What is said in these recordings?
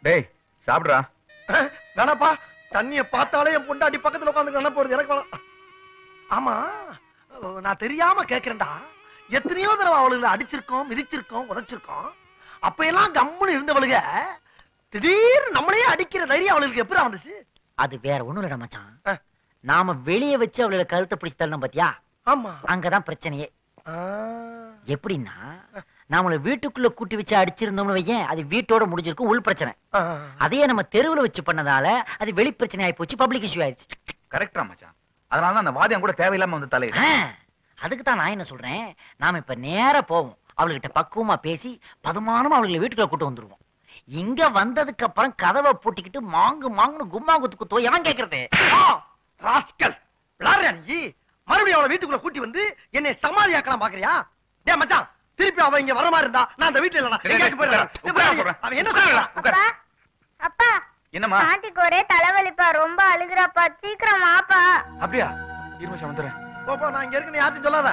டேய் சாப்பிடுறா வேணாப்பா தண்ணிய பார்த்தாலே என் பொண்டாட்டி பக்கத்துல உட்காந்து என்ன போறது எனக்கு வேணாம் ஆமா நான் தெரியாம கேக்குறேன்டா எத்தனையோ தடவை அவளுகளை அடிச்சிருக்கோம் மிதிச்சிருக்கோம் உதைச்சிருக்கோம் அப்ப எல்லாம் கம்முன்னு இருந்தவளுக திடீர்னு நம்மளையே அடிக்கிற தைரியம் அவளுக்கு எப்படி வந்துச்சு அது வேற ஒண்ணும் இல்லடா மச்சான் ஆ. நாம வெளிய வச்சு அவளோட கழுத்தை பிடிச்சு தள்ளணும் பாத்தியா ஆமா அங்கதான் பிரச்சனையே ஆ. எப்படின்னா நாமள வீட்டுக்குள்ள கூட்டி வச்சு அடிச்சிருந்தோம்னு வையேன் அது வீட்டோட முடிஞ்சிருக்கும் உள் பிரச்சனை ஆ. அதையே நம்ம தெருவுல வச்சு பண்ணதால அது வெளி பிரச்சனை ஆயி போச்சு பப்ளிக் இஷ்யூ ஆயிடுச்சு கரெக்டா மச்சான் அதனால தான் அந்த வாதியம் கூட தேவையில்லாம வந்து தலையிட ஆ, அதுக்கு தான் நான் என்ன சொல்றேன் நாம இப்ப நேரா போவோம் அவளுகிட்ட பக்குவமா பேசி பதுமானமா அவளுகளை வீட்டுக்குள்ள கூட்டு வந்துருவோம் இங்க வந்ததுக்கு அப்புறம் கதவை பூட்டிக்கிட்டு மாங்கு மாங்குன்னு கும்மா குத்து குத்துவோ எவன் கேக்குறது ஆ, ராஸ்கல் விளாடுறியா நீ மறுபடியும் அவளை வீட்டுக்குள்ள கூட்டி வந்து என்னை சமாதியாக்கலாம் பாக்குறியா டேய் மச்சான் திருப்பி அவ இங்க வர மாதிரி இருந்தா நான் அந்த வீட்டுல இல்லடா டேய், எங்கேயாச்சும் போயிடுறேன். டேய், உட்காரு, உட்காரு. அவன் என்ன சொல்றான் உட்கார். அப்பா அப்பா என்னம்மா ஆண்டிக்கு ஒரே தலைவலிப்பா ரொம்ப அழுகுறாப்பா சீக்கிரம் வாப்பா அப்படியா இரு மச்சான் வந்துடுறேன் போ, போ நான் இங்க இருக்கேன்னு யார்ட்டும் சொல்லாத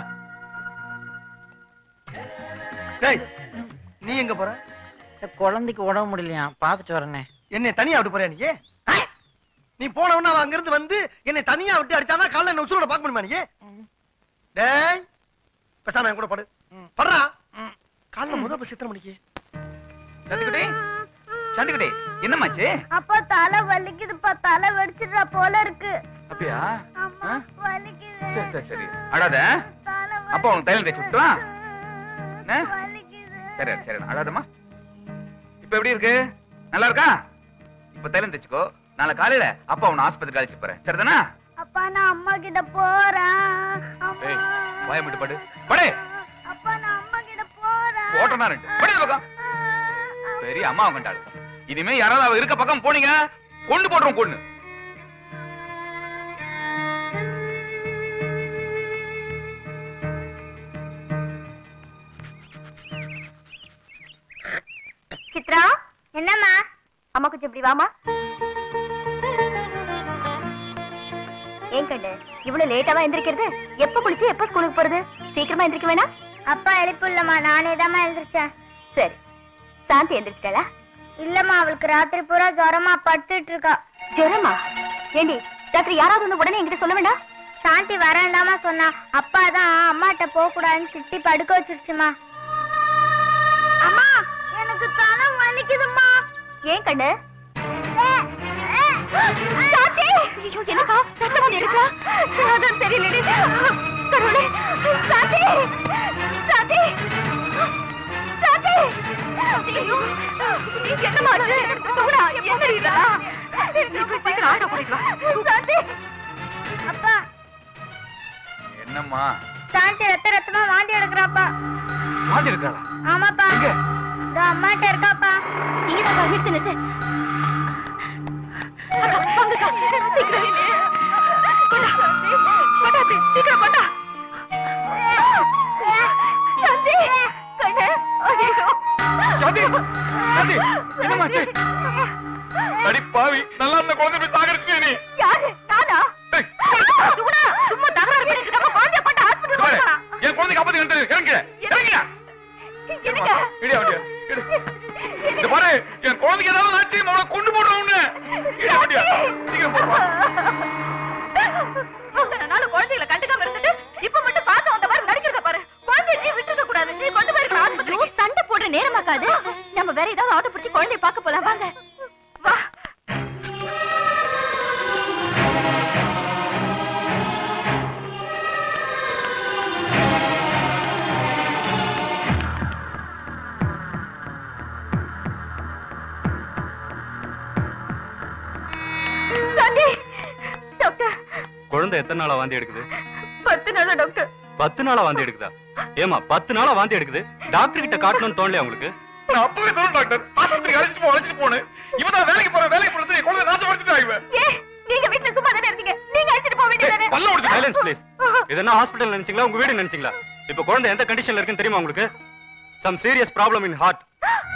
டேய் நீ எங்க போற இந்த குழந்தைக்கு உடம்பு முடியலையா பாத்துட்டு வரேனே என்னை தனியா விட்டு போறியா நீ நீ போனவன அவன் அங்க இருந்து வந்து என்னை தனியா விட்டு அடிச்சானா காலைல என்ன உசுரோட பார்க்க முடியுமா நீ டேய் பேசாம என் கூட படு படுறா காலைல முத பஸ் எத்தனை மணிக்கு சந்துக்குட்டி சந்துக்குட்டி என்னமாச்சு அப்பா தலை வலிக்குதுப்பா தலை வெடிச்சிடுறா போல இருக்கு அப்படியா அம்மா ஆ? வலிக்குது சரி சரி சரி அழாத தலை அப்பா உனக்கு தைலம் தேய்ச்சி விட்டுவா? என்ன? வலிக்குது சரி சரி அழாதம்மா இப்ப எப்படி இருக்கு நல்லா இருக்கா இப்ப தைலம் தேய்ச்சிக்கோ நாளை காலையில அப்பா உன்னை ஆஸ்பத்திரி அழைச்சிட்டு போறேன் சரிதானா அப்பா நான் அம்மா கிட்ட போறேன் அம்மா ஏய் வாய மட்டும் படு படு அப்பா நான் அம்மா கிட்ட போறேன் ஓட்டனா ரெண்டு படு இந்த பக்கம் சரி அம்மா கொண்டாடு இனிமே யாராவது அவ இருக்க பக்கம் போனீங்க கொண்டு போட்டுரும் கொண்டு சித்ரா என்னம்மா அம்மா கொஞ்சம் இப்படி வாமா ஏன் கண்டு இவ்வளவு லேட்டாவா எந்திரிக்கிறது எப்ப குளிச்சு எப்ப ஸ்கூலுக்கு போறது சீக்கிரமா எந்திரிக்க வேணாம் அப்பா எழுப்பு இல்லம்மா நானே தாம்மா எந்திரிச்சேன் சரி சாந்தி எந்திரிச்சிட்டாளா இல்லம்மா அவளுக்கு ராத்திரி பூரா ஜுரமா படுத்துட்டு இருக்கா ஜுரமா ஏண்டி ராத்திரி யாராவது வந்து உடனே என்கிட்ட சொல்ல வேண்டாம் சாந்தி வரேன்டாமா சொன்னா அப்பா தான் அம்மாட்ட போக கூடாதுன்னு திட்டி படுக்க வச்சிருச்சுமா அம்மா எனக்கு தலை வலிக்குதும்மா ஏன் கண்ணு சாந்தி ஐயோ எனக்கா ரத்தம் வந்து எடுக்கா அதான் தெரியலடி கடவுளே சாந்தி சாந்தி சாந்தி ஐயோ என்னமா ஆச்சு சோடா எந்திரிடா சீக்கிரம் ஆட்டோ போயிட்டு வா சாந்தி அப்பா என்னம்மா சாந்தி ரத்த ரத்தமா வாந்தி எடுக்கிறாப்பா மாதிரி இருக்காளா ஆமாப்பா எங்க இந்த அம்மாட்ட இருக்காப்பா இங்க தான் நிறுத்து நிறுத்து அக்கா, வாங்கக்கா, சீக்கிரம். கொண்டா, கொண்டா அப்படி, சீக்கிரம் கொண்டா. சாந்தி, கண்ணு, ஐயோ. சாந்தி, சாந்தி, என்னம்மாச்சு? அடி பாவி நல்லா இருந்த குழந்தை போய் சாகடிச்சிட்டியா நீ யாரு? நானா? ஏய், சுகுணா, சும்மா தகராறு பண்ணிட்டு இருக்காம, குழந்தைய கொண்டு hospital பாரு, கொண்டு வா. என் குழந்தைக்கு ஆபத்து கண்டு இறங்க இறங்க என்னங்க? இடியா வண்டியா இடு இந்த பாரு என் குழந்தைக்கு ஏதாவது ஆச்சு அவளை கொண்டு போடுறோம் உன்னை இடியா வண்டியா சீக்கிரம் போடுவா இத்தனை நாள் குழந்தைகளை கண்டுக்காம இருந்துட்டு, இப்ப மட்டும் பாசம் வந்த மாதிரி நடிக்கிறத பாரு. குழந்தைய நீ விட்டுடக் கூடாது. நீ கொண்டு போயிருக்க ஆஸ்பத்திரிக்கு. சண்டை போடுற நேரமாக்காது நம்ம வேற ஏதாவது ஆட்டோ பிடிச்சு குழந்தைய பார்க்க போலாம் வாங்க வா சாந்தி டாக்டர் குழந்தை எத்தனை நாளா வாந்தி எடுக்குது பத்து நாளா டாக்டர் பத்து நாளா வாந்தி எடுக்குதா ஏமா பத்து நாளா வாந்தி எடுக்குது டாக்டர் கிட்ட காட்டணும்னு தோணலையா உங்களுக்கு நான் அப்பவே சொன்னேன் டாக்டர் ஆஸ்பத்திரிக்கு அழைச்சிட்டு போ அழைச்சிட்டு போனேன் இவன் தான் வேலைக்கு போற வேலைக்கு போறது என் குழந்தை நாசப்படுத்திட்டா இவன் ஏ நீங்க வீட்ல சும்மா தானே இருக்கீங்க நீங்க அழைச்சிட்டு போக வேண்டியதானே பல்ல உடைச்சு சைலன்ஸ் ப்ளீஸ் இது என்ன ஹாஸ்பிடல் நினைச்சீங்களா உங்க வீடு நினைச்சீங்களா இப்ப குழந்தை எந்த கண்டிஷன்ல இருக்குன்னு தெரியுமா உங்களுக்கு some serious problem in heart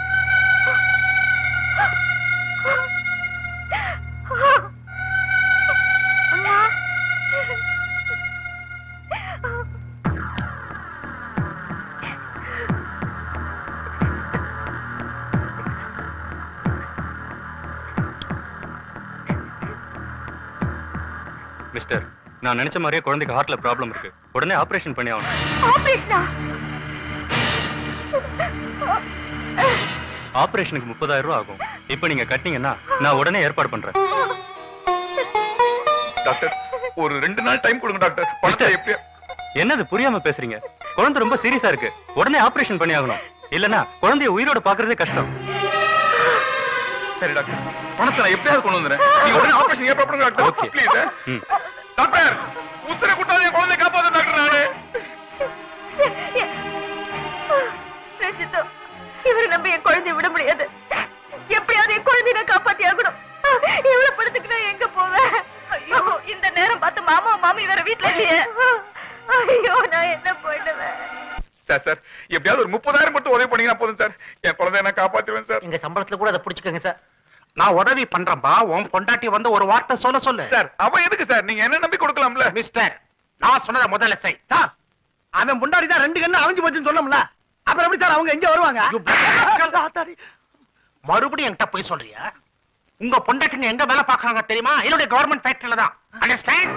அம்மா நான் நினைச்ச மாதிரியே குழந்தைக்கு ஹார்ட்ல ப்ராப்ளம் இருக்கு உடனே ஆபரேஷன் பண்ணி ஆகணும் ஆபரேஷனா ஆபரேஷனுக்கு முப்பதாயிரம் ரூபாய் ஆகும் இப்போ நீங்க கட்டினீங்கன்னா நான் உடனே ஏற்பாடு பண்றேன் டாக்டர் ஒரு ரெண்டு நாள் டைம் கொடுங்க டாக்டர் பணத்தை மிஸ்டர். எப்படியா என்னது புரியாம பேசுறீங்க குழந்தை ரொம்ப சீரியஸா இருக்கு உடனே ஆபரேஷன் பண்ணி ஆகணும் இல்லனா குழந்தைய உயிரோட பாக்குறதே கஷ்டம் சரி டாக்டர் பணத்தை நான் எப்படியாவது கொண்டு வந்துறேன் நீங்க உடனே ஆபரேஷன் ஏற்பாடு பண்ணுங்க டாக்டர் Okay. ப்ளீஸ் ம். டாக்டர் உத்தர கூட்டாத என் குழந்தைய காப்பாத்து டாக்டர் நானு ரஞ்சிதா இவரை நம்ப என் குழந்தைய விட முடியாது எப்படியாவது என் குழந்தைய நான் காப்பாத்தி ஆகணும் இவ்வளவு படத்துக்கு நான் எங்க போவேன் ஐயோ இந்த நேரம் பார்த்து மாமா மாமி வேற வீட்டுல இல்லையே ஐயோ நான் என்ன பண்ணுவேன் சார் சார் எப்படியாவது ஒரு முப்பதாயிரம் மட்டும் உதவி பண்ணீங்கன்னா போதும் சார் என் குழந்தைய நான் காப்பாத்துவேன் சார் எங்க சம்பளத்துல கூட அதை புடிச்சுக்கோங்க சார் நான் உதவி பண்றேன்பா உன் பொண்டாட்டி வந்து ஒரு வார்த்தை சொல்ல சொல்லு சார் அவன் எதுக்கு சார் நீங்க என்ன நம்பி கொடுக்கலாம்ல மிஸ்டர் நான் சொன்னத முதல்ல செய் சார் அவன் முன்னாடி தான் ரெண்டு கண்ணு அவிஞ்சு போச்சுன்னு சொல்லணும்ல அப்புறம் எப்படி சார் அவங்க எங்க வருவாங்க ஆத்தாடி. மறுபடியும் என்கிட்ட போய் சொல்றியா உங்க பொண்டாட்டிங்க எங்க வேலை பாக்குறாங்க தெரியுமா என்னுடைய கவர்மெண்ட் ஃபேக்டரியில தான் அண்டர்ஸ்டாண்ட்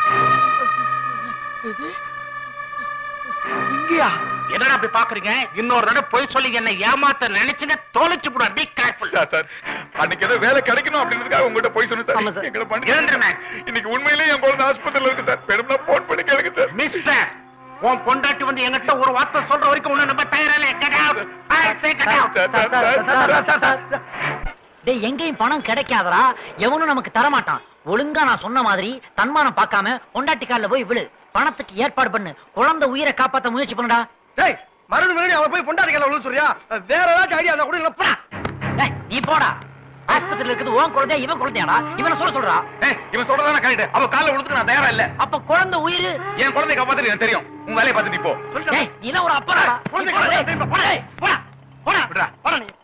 இங்கயா என்னடா அப்படி பாக்குறீங்க இன்னொரு தடவை போய் சொல்லி என்ன ஏமாத்த நினைச்சுங்க தோலைச்சு போட பி கேர்ஃபுல் சார் சார் அன்னைக்கு ஏதோ வேலை கிடைக்கணும் அப்படின்றதுக்காக உங்ககிட்ட போய் சொன்னேன் ஆமா சார் சார். எங்களை பண்ணி எழுந்துருமே. இன்னைக்கு உண்மையிலேயே என் குழந்தை ஆஸ்பத்திரியில இருக்கு சார் வேணும்னா போன் பண்ணி கேளுங்க சார் மிஸ்டர் உன் பொண்டாட்டி வந்து என்கிட்ட ஒரு வார்த்தை சொல்ற வரைக்கும் உன்னை நம்ம தயாரில்லை cut out I say cut out sir, sir, sir, sir. டேய் எங்கேயும் பணம் கிடைக்காதடா எவனும் நமக்கு தர மாட்டான் ஒழுங்கா நான் சொன்ன மாதிரி தன்மானம் பார்க்காம பொண்டாட்டி கால்ல போய் விழு பணத்துக்கு ஏற்பாடு பண்ணு குழந்தை உயிரை காப்பாத்த முயற்சி பண்ணுடா டேய் மறுபடியும் மறுபடியும் அவன் போய் பொண்டாட்டி கையில விழு சொல்றியா வேற ஏதாச்சும் ஐடியா இருந்தா கூட இல்ல போடா டேய் நீ போடா ஆஸ்பத்திரியில இருக்குது உன் குழந்தையா இவன் குழந்தையாடா இவனை சொல்ல சொல்றா ஏய், இவன் சொல்றதா நான் கேட்டு அவ காலைல விழுந்துக்கு நான் தயாரா இல்ல அப்ப குழந்தை உயிர் என் குழந்தைய காப்பாத்துறது எனக்கு தெரியும் உன் வேலையை பார்த்துட்டு இப்போ டேய் நீ தான் ஒரு அப்பா குழந்தை கையில திரும்ப போடா டேய், போடா போடா விட்றா. போடா நீ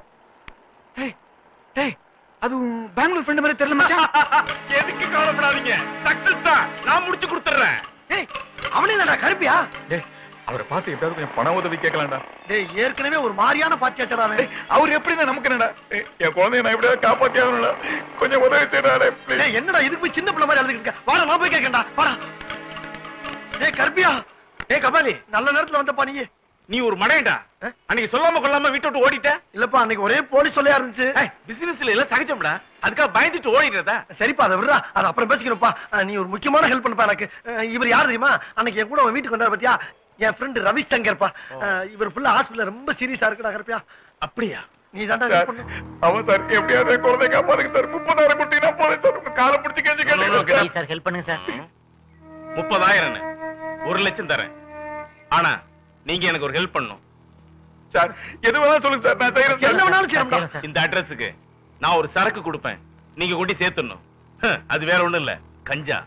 டேய் அது பெங்களூர் ஃப்ரெண்ட் மாதிரி தெரியல மச்சான் எதுக்கு கவலைப்படாதீங்க சக்சஸ் தான் நான் முடிச்சு கொடுத்துறேன் டேய் அவனே தானடா கருப்பியா டேய் அவரை பார்த்து எப்படியாவது கொஞ்சம் பண உதவி கேட்கலாம்டா டேய் ஏற்கனவே ஒரு மாதிரியான பாத்தி வச்சறானே டேய், அவர் எப்படின்னா நமக்கு என்னடா டேய், என் குழந்தைய நான் எப்படியாவது காப்பாத்தி ஆகணும்ல கொஞ்சம் உதவி செய்யறாடே டேய் என்னடா இதுக்கு போய் சின்ன பிள்ளை மாதிரி அழுதுகிட்டு இருக்க வாடா நான் போய் கேட்கண்டா வாடா டேய் கருப்பியா டேய் கபாலி நல்ல நேரத்துல வந்தப்பா நீ நீ ஒரு மடையடா அன்னைக்கு சொல்லாம கொள்ளாம வீட்டை விட்டு ஓடிட்ட இல்லப்பா அன்னைக்கு ஒரே போலீஸ் சொல்லையா இருந்துச்சு பிசினஸ்ல எல்லாம் சகஜம்டா அதுக்காக பயந்துட்டு ஓடிடுறதா சரிப்பா அதை விடுறா அது அப்புறம் பேசிக்கிறோம்ப்பா அஹ், நீ ஒரு முக்கியமான ஹெல்ப் பண்ணுப்பா எனக்கு அஹ், இவர் யார் தெரியுமா அன்னைக்கு என் கூட உன் வீட்டுக்கு வந்தாரு பாத்தியா என் ஃப்ரெண்ட் ரவி சங்கர்ப்பா அஹ், இவர் ஃபுல்லா ஹாஸ்பிடல்ல ரொம்ப சீரியஸா இருக்குடா கருப்பியா அப்படியா நீ தாண்டா help பண்ணணும். அவன் சார் எப்படியாவது என் குழந்தைய காப்பாத்துங்க சார் முப்பதாயிரம் குட்டினா போதும் சார் உங்க காலை பிடிச்சி கேஞ்சு கேட்டு சார் ஹெல்ப் பண்ணுங்க சார் முப்பதாயிரம் ஒரு லட்சம் தரேன் ஆனா நீங்க எனக்கு ஒரு ஹெல்ப் பண்ணணும் சார் எது வேணாலும் சொல்லுங்க சார் நான் செய்யறேன் என்ன சார் வேணாலும் செய்யணும்டா சார் இந்த அட்ரஸுக்கு நான் ஒரு சரக்கு கொடுப்பேன் நீங்க கொண்டு சேர்த்துடணும் ஹ், அது வேற ஒண்ணும் இல்ல கஞ்சா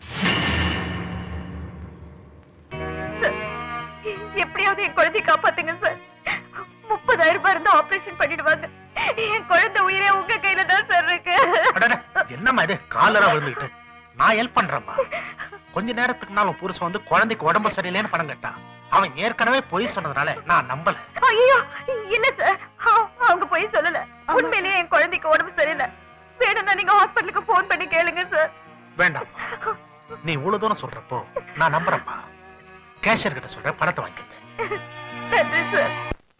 எப்படியாவது என் குழந்தைய காப்பாத்துங்க சார் முப்பதாயிரம் ரூபாய் இருந்தா ஆபரேஷன் பண்ணிடுவாங்க என் குழந்தை உயிரே உங்க கையில தான் சார் இருக்கு அடடே, என்னம்மா இது காலரா விழுந்துகிட்டு நான் ஹெல்ப் பண்றேம்மா கொஞ்ச நேரத்துக்கு நாள் உன் புருஷன் வந்து குழந்தைக்கு உடம்பு சரியில்லைன்னு பணம் கேட்டான் அவன் ஏற்கனவே பொய் சொன்னதுனால நான் நம்பல ஐயோ இல்ல சார் அவ- அவங்க போய் சொல்லல உண்மையிலேயே என் குழந்தைக்கு உடம்பு சரியில்லை வேணும்னா நீங்க ஹாஸ்பிட்டலுக்கு போன் பண்ணி கேளுங்க சார் வேண்டாம் நீ இவ்வளவு தூரம் சொல்றப்போ நான் நம்புறேன்ப்பா கேஷியர் கிட்ட சொல்ற பணத்தை வாங்கிக்க நன்றி சார்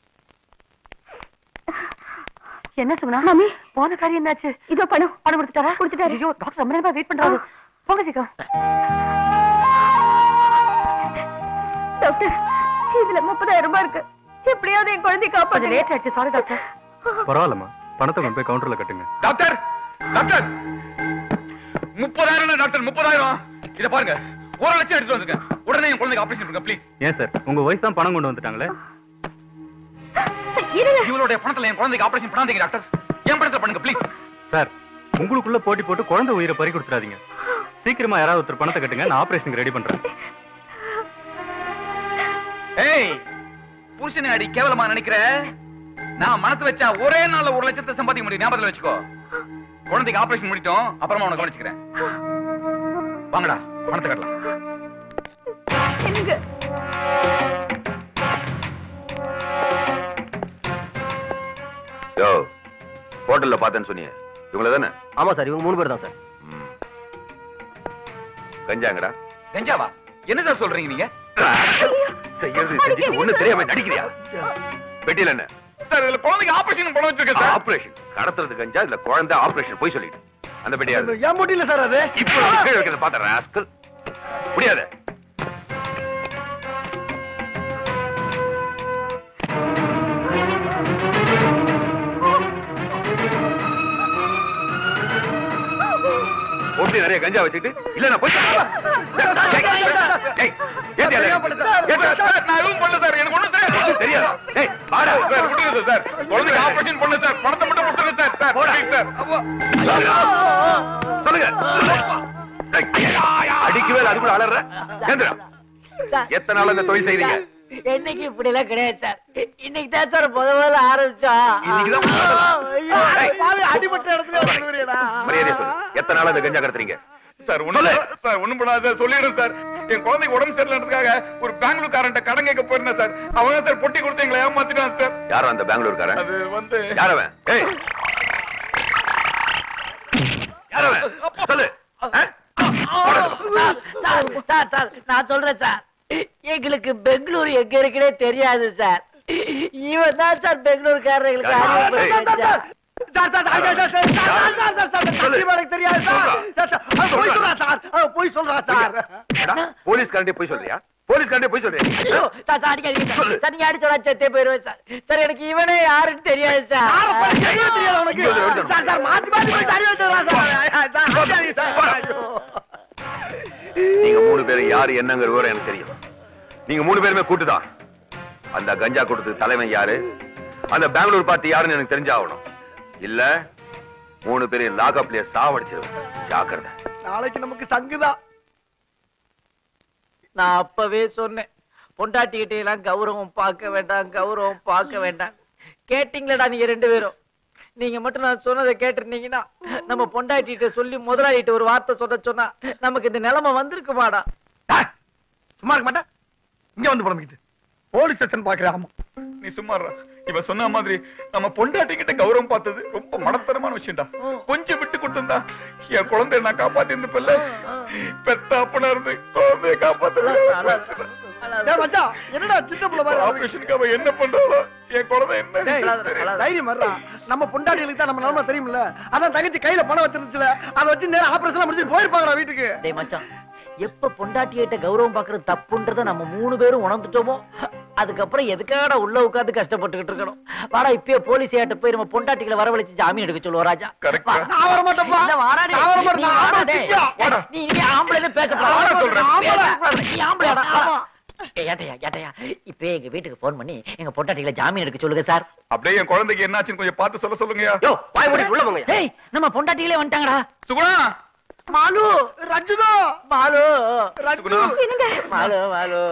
என்ன சுகுணா மாமி போன காரியம் என்னாச்சு இதோ பணம் பணம் கொடுத்துட்டாரா கொடுத்துட்டாரு ஐயோ டாக்டர் ரொம்ப நேரமா வெயிட் பண்றாரு போங்க சீக்கிரம் டாக்டர் இதுல முப்பதாயிரம் ரூபாய் இருக்கு எப்படியாவது என் குழந்தை காப்பாத்து லேட் ஆச்சு சாரி டாக்டர் பரவாயில்லம்மா பணத்தை கொண்டு போய் கவுண்டர்ல கட்டுங்க டாக்டர் டாக்டர் முப்பதாயிரம் டாக்டர் முப்பதாயிரம் இத பாருங்க ஒரு லட்சம் எடுத்து வந்துருங்க உடனே என் குழந்தைக்கு ஆபரேஷன் பண்ணுங்க ப்ளீஸ் ஏன் சார் உங்க ஒய்ஃப் தான் பணம் கொண்டு வந்துட்டாங்களே இருங்க இவளுடைய பணத்துல என் குழந்தைக்கு ஆபரேஷன் பண்ணாதீங்க டாக்டர் என் பணத்துல பண்ணுங்க ப்ளீஸ் சார் உங்களுக்குள்ள போட்டி போட்டு குழந்தை உயிரை பறி கொடுத்துறாதீங்க சீக்கிரமா யாராவது ஒருத்தர் பணத்தை கட்டுங்க நான் ஆபரேஷனுக்கு ரெடி பண்றேன் ஏய் புருஷனை அடி கேவலமா நினைக்கிற நான் மனசு வச்சா ஒரே நாள்ல ஒரு லட்சத்தை சம்பாதிக்க முடியும் ஞாபகத்துல வச்சுக்கோ குழந்தைக்கு ஆபரேஷன் முடிட்டோம் அப்புறமா உனக்கு கவனிச்சுக்கிறேன் வாங்கடா பணத்தை கட்டலாம் என்னங்க யோ ஹோட்டல்ல பார்த்தேன்னு சொன்னீங்க இவங்கள தானே ஆமா சார் இவங்க மூணு பேர் தான் சார் ம். கஞ்சாங்கடா கஞ்சாவா என்ன சார் சொல்றீங்க நீங்க செய்யறது செஞ்சுட்டு ஒண்ணு தெரியாம நடிக்கிறியா பெட்டியில என்ன சார் இதுல குழந்தைக்கு ஆபரேஷன் பண்ண வச்சிருக்கேன் சார் ஆபரேஷன் கடத்துறது கஞ்சா இல்ல குழந்தை ஆபரேஷன் போய் சொல்லிட்டு அந்த பெட்டியா இருக்கு. ஏன் முடியல சார் அது இப்ப கீழே இருக்கிறத பாத்த ராஸ்கல் முடியாது ஒட்டி நிறைய கஞ்சா வச்சுட்டு இல்ல நான் போய் ஏய், ஏத்தி அதை. ஏத்தி அதை. சார், நான் எதுவும் பண்ணல சார் எனக்கு ஒண்ணும் தெரியாது தெரியாதா ஏய், வாடா. சார் விட்டுருங்க சார் குழந்தைக்கு ஆபரேஷன் பண்ணல சார் பணத்தை மட்டும் விட்டுருங்க சார் சார் போடா. please சார் சொல்லுங்க ஏய், அடிக்கவே இல்லை, அதுக்குள்ள அலற ஏந்திரா எத்தனை நாள் இந்த தொழில் செய்றீங்க என்னைக்கு இப்படி எல்லாம் கிடையாது சார் இன்னைக்கு தான் சார் முத முதல்ல ஆரம்பிச்சா இன்னைக்குதான் முதல்ல. ஏய், பாவி அடிபட்ட இடத்துல சொல்லுறியடா மரியாதையா சொல்லு எத்தனை நாள் இந்த கஞ்சா கடத்துறீங்க சார் ஒண்ணும் இல்ல. சார் ஒண்ணும் பண்ணாத சார் சொல்லிடுறேன் சார் என் குழந்தைக்கு உடம்பு சரியில்லைன்றதுக்காக ஒரு பெங்களூர்காரன்ட்ட கடன் கேட்க போயிருந்தேன் சார் அவங்க சார் பொட்டி கொடுத்து எங்களை ஏமாத்திட்டான் சார் யார் அந்த பெங்களூர்காரன் அது வந்து யார் அவன் ஏய் யார் அவன் சொல்லு ஆ? போடா. சார், சார், சார், சார், நான் சொல்றேன் சார் எங்களுக்கு பெங்களூர் எங்க இருக்குன்னே தெரியாது சார் இவன் தான் சார் பெங்களூர்காரர்களுக்கு ஏய், அறிமுகம் ஏய், பண்ணி வச்சான். Sir, sir, sir, sir, sir, sir, sir, sir, sir, sir, சொல்லு. சத்தியமா எனக்கு தெரியாது சார். சார், சார், அவன் பொய் சொல்றா. சொல்றா சார், அவன் பொய் சொல்றா சார். ஏடா, போலீஸ்காரன்டே போய் சொல்றியா போலீஸ்காரன்டே போய் சொல்றியா ஐயோ, சார், சார், அடிக்காதீங்க சொல்லு. சார். சார், நீங்க அடிச்சா நான் செத்தே போயிருவேன் சார். சார், எனக்கு இவனே யாருன்னு தெரியாது சார். யாரை பத்தி தெரியவே தெரியாது உனக்கு. இங்க வந்து எடுத்து சார், சார், மாத்தி மாத்தி போய் தள்ளி வச்சிடலாம் சார். சார், அடிக்காதீங்க சார். ஐயோ. நீங்க மூணு பேரும் யாரு என்னங்கிற விவரம் எனக்கு தெரியும் நீங்க மூணு பேருமே கூட்டுதான் அந்த கஞ்சா கூட்டத்துக்கு தலைவன் யாரு அந்த பெங்களூர் பார்ட்டி யாருன்னு எனக்கு தெரிஞ்சாகணும் இல்ல மூணு பேரையும் லாக்அப்லயே சாவடிச்சிருவேன் ஜாக்கிரதை நாளைக்கு நமக்கு சங்குதான் நான் அப்பவே சொன்னேன் பொண்டாட்டிகிட்ட எல்லாம் கௌரவம் பார்க்க வேண்டாம் கௌரவம் பார்க்க வேண்டாம் கேட்டீங்களடா நீங்க ரெண்டு பேரும் நீங்க மட்டும் நான் சொன்னதை கேட்டிருந்தீங்கன்னா நம்ம பொண்டாட்டிகிட்ட சொல்லி முதலாளிகிட்ட ஒரு வார்த்தை சொல்ல சொன்னா நமக்கு இந்த நிலைமை வந்திருக்குமாடா டேய், சும்மா இருக்க மாட்டேன் இங்க வந்து புலம்பிக்கிட்டு போலீஸ் ஸ்டேஷன் பாக்குறேன் ஆமா நீ சும்மா இருடா. இவ சொன்ன மாதிரி நம்ம பொண்டாட்டி கிட்ட கௌரவம் பார்த்தது ரொம்ப மடத்தனமான விஷயம்டா கொஞ்சம் விட்டு கொடுத்திருந்தா என் குழந்தைய நான் காப்பாத்தி இருந்துப்பல்ல பெத்த அப்பனா இருந்து குழந்தைய காப்பாத்த டேய் மச்சான், என்னடா சின்ன புள்ள மாதிரி ஆகுது? ஆபரேஷனுக்கு அவ என்ன பண்றாளோ என் குழந்தை என்ன டேய், தெரியும். தைரியம் வர்றா. நம்ம பொண்டாட்டிகளுக்கு தான் நம்ம நிலைமை தெரியுமில்ல அதான் தங்கச்சி கையில பணம் வச்சிருந்துச்சுல அதை வச்சு நேரம் ஆபரேஷன் முடிச்சு போயிருப்பாங்கடா வீட்டுக்கு டேய் மச்சான் எப்ப பொண்டாட்டிகிட்ட கௌரவம் பாக்குறது தப்புன்றத நம்ம மூணு பேரும் உணர்ந்துட்டோமோ அதுக்கப்புறம் எதுக்காடா உள்ள உட்கார்ந்து கஷ்டப்பட்டுக்கிட்டு இருக்கணும் வாடா இப்பயே போலீஸ் ஏட்ட போய் நம்ம பொண்டாட்டிகளை வரவழைச்சு ஜாமீன் எடுக்க சொல்லுவோம் ராஜா Correct. வா. நான் வர மாட்டேன்ப்பா. இல்ல, வாடா டேய். நான் வர மாட்டேன். நீ நான் வாடா ஆம்பளை டேய். திட்டியா? வாடா. நீ இனிமே ஆம்பளைன்னு பேசக்கூடாது. வாடா வாடா சொல்றேன். பேசக்கூடாது. நீ ஆம்பளையாடா. ஆமா. ஏய், ஏட்டையா, ஏட்டையா, இப்பயே எங்க வீட்டுக்கு போன் பண்ணி எங்க பொண்டாட்டிகளை ஜாமீன் எடுக்க சொல்லுங்க சார் அப்படியே என் குழந்தைக்கு என்னாச்சுன்னு கொஞ்சம் பார்த்து சொல்ல சொல்லுங்கயா யோ வாய் மூடி உள்ள போங்க டேய் நம்ம பொண்டாட்டிகளே வந்துட்டாங்கடா சுகுணா மாலு ரஞ்சுதா மாலு ரஞ்சு சுகுணா. என்னங்க மாலு மாலு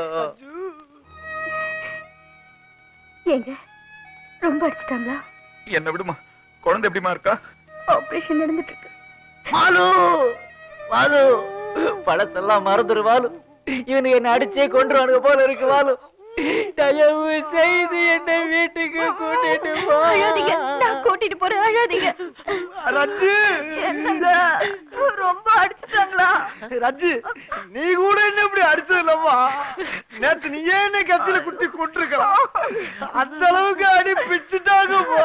ஏங்க ரொம்ப அடிச்சிட்டாங்களா என்ன விடுமா குழந்தை எப்படிமா இருக்கா ஆபரேஷன் நடந்துட்டு இருக்கு மாலு மாலு பழசெல்லாம் மறந்துரு மாலு இவனுக்கு என்ன அடிச்சே கொண்டுருவானுங்க போல இருக்கு மாலு தயவு செய்து என்னை வீட்டுக்கு கூட்டிட்டு போ அழாதீங்க நான் கூட்டிட்டு போறேன் அழாதீங்க ரஞ்சு என்னங்க ரொம்ப அடிச்சிட்டாங்களா ரஞ்சு நீ கூட என்ன இப்படி அடிச்சது இல்லம்மா நேத்து நீ ஏன் என்ன கத்தில குத்தி கொண்டிருக்கலாம் அந்த அளவுக்கு அடி பிச்சுட்டாங்கம்மா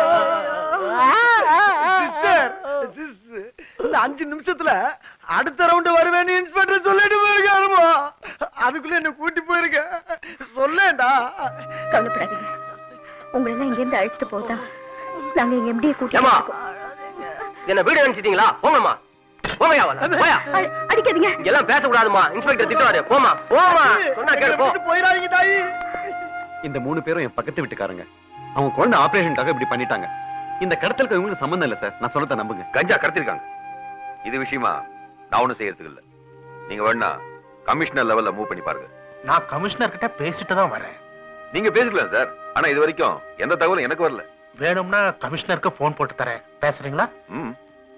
சிஸ்டர் சிஸ்டர், இந்த அஞ்சு நிமிஷத்துல அடுத்த ரவுண்ட் வருவேன்னு இன்ஸ்பெக்டர் சொல்லிட்டு போயிருக்காருமா அதுக்குள்ள என்ன கூட்டி போயிருக்க சொல்லேன்டா கவலைப்படாதீங்க உங்களை எல்லாம் இங்க இருந்து அழைச்சிட்டு போதா நாங்க எங்க எம்டியை கூட்டிட்டு ஏம்மா? இருக்கோம். என்ன வீடு நினைச்சிட்டீங்களா போங்கம்மா போங்கயா போயா அ- அடிக்காதீங்க எல்லாம் பேசக்கூடாதுமா இன்ஸ்பெக்டர் திட்டுவாரு போமா போமா சொன்னா கேளு போ போயிடாதீங்க தாயி இந்த மூணு பேரும் என் பக்கத்து வீட்டுக்காரங்க அவங்க குழந்தை ஆபரேஷனுக்காக இப்படி பண்ணிட்டாங்க இந்த கடத்தலுக்கு இவங்களுக்கு சம்பந்தம் இல்ல சார் நான் சொல்லத்த நம்புங்க கஞ்சா கடத்திருக்காங்க இது விஷயமா நான் ஒண்ணும் செய்யறதுக்கு இல்ல நீங்க வேணா கமிஷனர் லெவல்ல மூவ் பண்ணி பாருங்க நான் கமிஷனர் கிட்ட பேசிட்டு தான் வரேன் நீங்க பேசிக்கலாம் சார் ஆனா இது வரைக்கும் எந்த தகவலும் எனக்கு வரல வேணும்னா கமிஷனருக்கு போன் போட்டு தரேன் பேசுறீங்களா ம்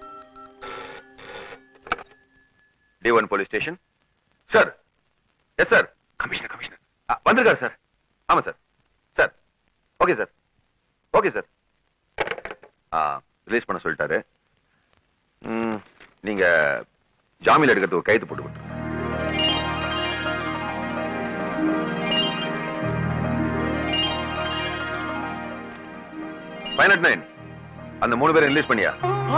D one police station sir yes sir commissioner commissioner வந்திருக்காரு சார் ஆமா sir sir okay sir okay sir release பண்ண சொல்லிட்டாரு ம், நீங்க ஜாமீன் எடுக்கிறதுக்கு ஒரு கைது போட்டு கொடுத்துருங்க ஃபைவ் நாட் நைன் அந்த மூணு பேரை ரிலீஸ் பண்ணியா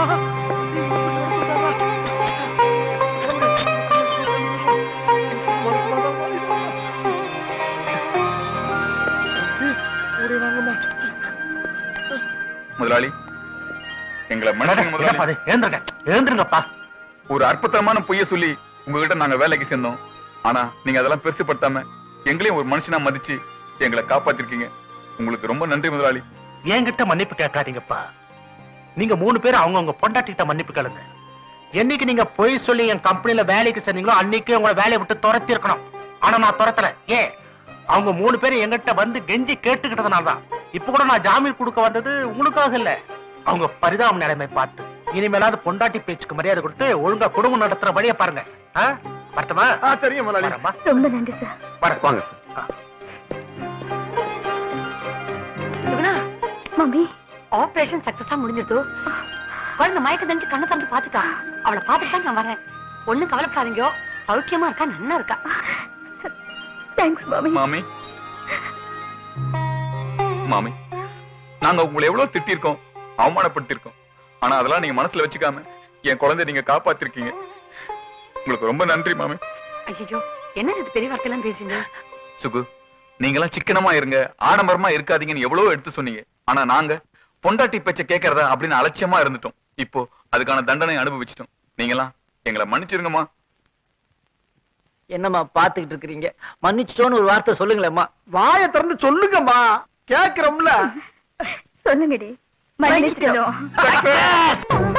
முதலாளி எங்களை மன்னிச்சுங்க முதலாளி எழுந்துருங்க எழுந்துருங்கப்பா ஒரு அற்புதமான பொய்ய சொல்லி உங்ககிட்ட நாங்க வேலைக்கு சேர்ந்தோம் ஆனா நீங்க அதெல்லாம் பெருசுப்படுத்தாம எங்களையும் ஒரு மனுஷனா மதிச்சு எங்களை காப்பாத்திருக்கீங்க உங்களுக்கு ரொம்ப நன்றி முதலாளி என்கிட்ட மன்னிப்பு கேட்காதீங்கப்பா நீங்க மூணு பேரும் அவங்கவங்க பொண்டாட்டிகிட்ட மன்னிப்பு கேளுங்க என்னைக்கு நீங்க பொய் சொல்லி என் கம்பெனில வேலைக்கு சேர்ந்தீங்களோ அன்னைக்கு உங்களை வேலையை விட்டு துரத்தி இருக்கணும் ஆனா நான் துரத்தல ஏன் அவங்க மூணு பேரும் எங்கிட்ட வந்து கெஞ்சி கேட்டுக்கிட்டதுனால தான் இப்ப கூட நான் ஜாமீன் கொடுக்க வந்தது உங்களுக்காக இல்ல அவங்க பரிதாப நிலைமை பார்த்து இனிமேலாவது பொண்டாட்டி பேச்சுக்கு மரியாதை கொடுத்து ஒழுங்கா குடும்பம் நடத்துற வழியை பாருங்க ஆ? வரட்டுமா தெரியும் வரேம்மா. ரொம்ப நன்றி சார் வரேன். வாங்க சார் சுகுணா மம்மி ஆபரேஷன் சக்சஸா முடிஞ்சிருது குழந்தை மயக்க தெரிஞ்சு கண்ணை திறந்து பாத்துட்டா அவளை பாத்துட்டு தான் நான் வரேன் ஒண்ணும் கவலைப்படாதீங்க சௌக்கியமா இருக்கா நன்னா இருக்கா தேங்க்ஸ் மாமி மாமி மாமி நாங்க உங்களை எவ்வளவு திட்டிருக்கோம் அவமானப்படுத்திருக்கோம் ஆனா அதெல்லாம் நீங்க மனசுல வச்சுக்காம என் குழந்தைய நீங்க காப்பாத்திருக்கீங்க உங்களுக்கு ரொம்ப நன்றி மாமி ஐயோ என்ன இது பெரிய வார்த்தையெல்லாம் பேசுங்க சுகு நீங்கெல்லாம் சிக்கனமா இருங்க ஆடம்பரமா இருக்காதீங்கன்னு எவ்வளவோ எடுத்து சொன்னீங்க ஆனா நாங்க பொண்டாட்டி பேச்ச கேட்கறதா அப்படின்னு அலட்சியமா இருந்துட்டோம் இப்போ அதுக்கான தண்டனை அனுபவிச்சிட்டோம் நீங்களாம் எங்களை மன்னிச்சிருங்கம்மா என்னம்மா பாத்துக்கிட்டு இருக்கிறீங்க மன்னிச்சிட்டோன்னு ஒரு வார்த்தை சொல்லுங்களேம்மா வாயை திறந்து சொல்லுங்கம்மா கேக்குறோம்ல சொல்லுங்கடி மன்னிச்சிட்டோம்